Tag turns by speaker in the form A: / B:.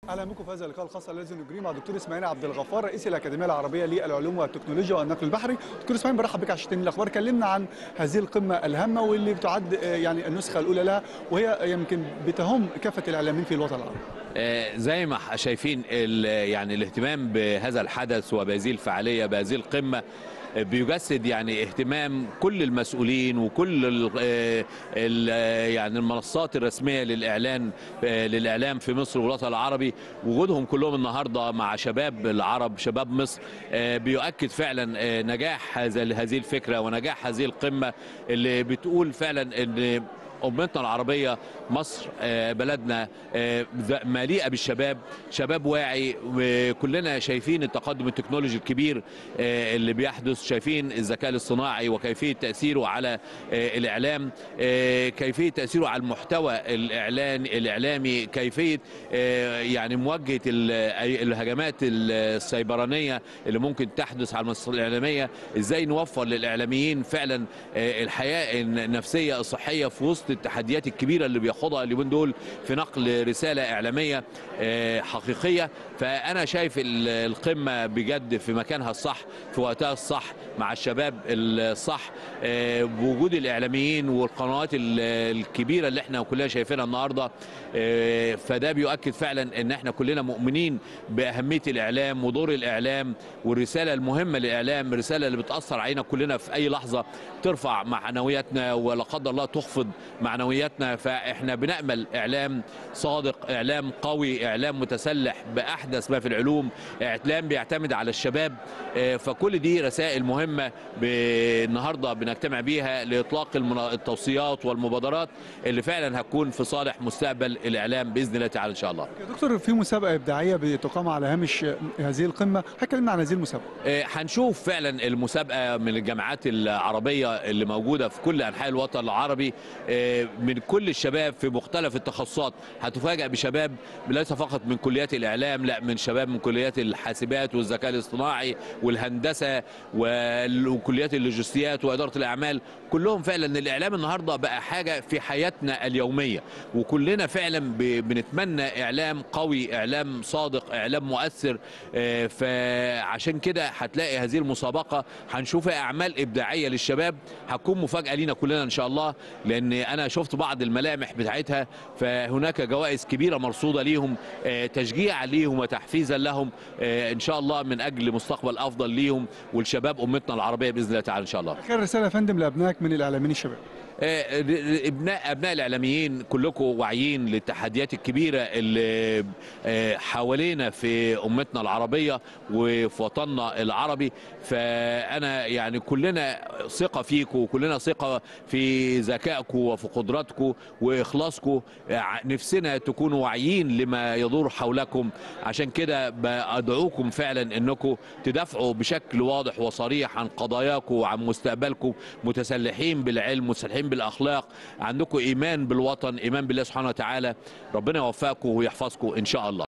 A: اهلا بكم في هذا اللقاء الخاص الذي نجريه مع دكتور اسماعيل عبد الغفار رئيس الاكاديميه العربيه للعلوم والتكنولوجيا والنقل البحري دكتور اسماعيل برحب بك على شتين الاخبار كلمنا عن هذه القمه الهامه واللي بتعد آه، يعني النسخه الاولى لها وهي يمكن بتهم كافه الاعلاميين في الوطن العربي
B: آه، زي ما شايفين ال- يعني الاهتمام بهذا الحدث وبهذه الفعاليه بهذه القمه آه، بيجسد يعني اهتمام كل المسؤولين وكل ال ال يعني المنصات الرسميه للاعلان آه، للاعلام في مصر والوطن العربي وجودهم كلهم النهارده مع شباب العرب شباب مصر آه، بيؤكد فعلا آه، نجاح هذا هذه الفكره ونجاح هذه القمه اللي بتقول فعلا ان امتنا العربيه مصر آه، بلدنا آه، ذ- مليئه بالشباب شباب واعي وكلنا شايفين التقدم التكنولوجي الكبير آه، اللي بيحدث شايفين الذكاء الاصطناعي وكيفيه تاثيره على آه، الاعلام آه، كيفيه تاثيره على المحتوى الاعلان الاعلامي كيفيه آه، يعني مواجهه ال- أي- الهجمات السيبرانيه اللي ممكن تحدث على المنصات الاعلاميه ازاي نوفر للاعلاميين فعلا آه، الحياه النفسيه الصحيه في وسط التحديات الكبيره اللي بيخوضها اليومين دول في نقل رساله اعلاميه آه، حقيقيه فانا شايف ال- القمه بجد في مكانها الصح في وقتها الصح مع الشباب الصح آه، بوجود الاعلاميين والقنوات ال- الكبيره اللي احنا كلنا شايفينها النهارده آه، فده بيؤكد فعلا ان احنا كلنا مؤمنين باهميه الاعلام ودور الاعلام والرساله المهمه للاعلام الرساله اللي بتاثر علينا كلنا في اي لحظه ترفع معنوياتنا ولا قدر الله تخفض معنوياتنا فاحنا بنامل اعلام صادق اعلام قوي اعلام متسلح باحدث ما في العلوم اعلام بيعتمد على الشباب آه، فكل دي رسائل مهمه ب- النهارده بنجتمع بيها لاطلاق المنا- التوصيات والمبادرات اللي فعلا هتكون في صالح مستقبل الاعلام باذن الله تعالى ان شاء الله
A: يا دكتور في مسابقه ابداعيه بتقام على هامش آه، هذه القمه هكلمنا عن هذه المسابقه
B: آه، هنشوف فعلا المسابقه من الجامعات العربيه اللي موجوده في كل انحاء الوطن العربي آه، من كل الشباب في مختلف التخصصات هتفاجئ بشباب ليس فقط من كليات الاعلام لا من شباب من كليات الحاسبات والذكاء الاصطناعي والهندسه وال- وكليات اللوجستيات واداره الاعمال كلهم فعلا الاعلام النهارده بقى حاجه في حياتنا اليوميه وكلنا فعلا ب- بنتمنى اعلام قوي اعلام صادق اعلام مؤثر آه، فعشان كده هتلاقي هذه المسابقه هنشوف اعمال ابداعيه للشباب هتكون مفاجاه لينا كلنا ان شاء الله لان انا شفت بعض الملامح بتاعتها فهناك جوائز كبيره مرصوده ليهم آه، تشجيعا ليهم وتحفيزا لهم آه، ان شاء الله من اجل مستقبل افضل ليهم والشباب امتنا العربيه باذن الله تعالى ان شاء الله
A: خير رساله يا فندم لابنائك من الاعلاميين الشباب
B: آه، ابناء ابناء الاعلاميين كلكم واعيين للتحديات الكبيره اللي آه، حوالينا في امتنا العربيه وفي وطننا العربي فانا يعني كلنا ثقه فيكم وكلنا ثقه في ذكائكم وفي قدراتكم واخلاصكم آه، نفسنا تكونوا واعيين لما يدور حولكم عشان كده بدعوكم فعلا انكم تدافعوا بشكل واضح وصريح عن قضاياكم وعن مستقبلكم متسلحين بالعلم متسلحين بالاخلاق عندكم ايمان بالوطن ايمان بالله سبحانه وتعالى ربنا يوفقكم ويحفظكم ان شاء الله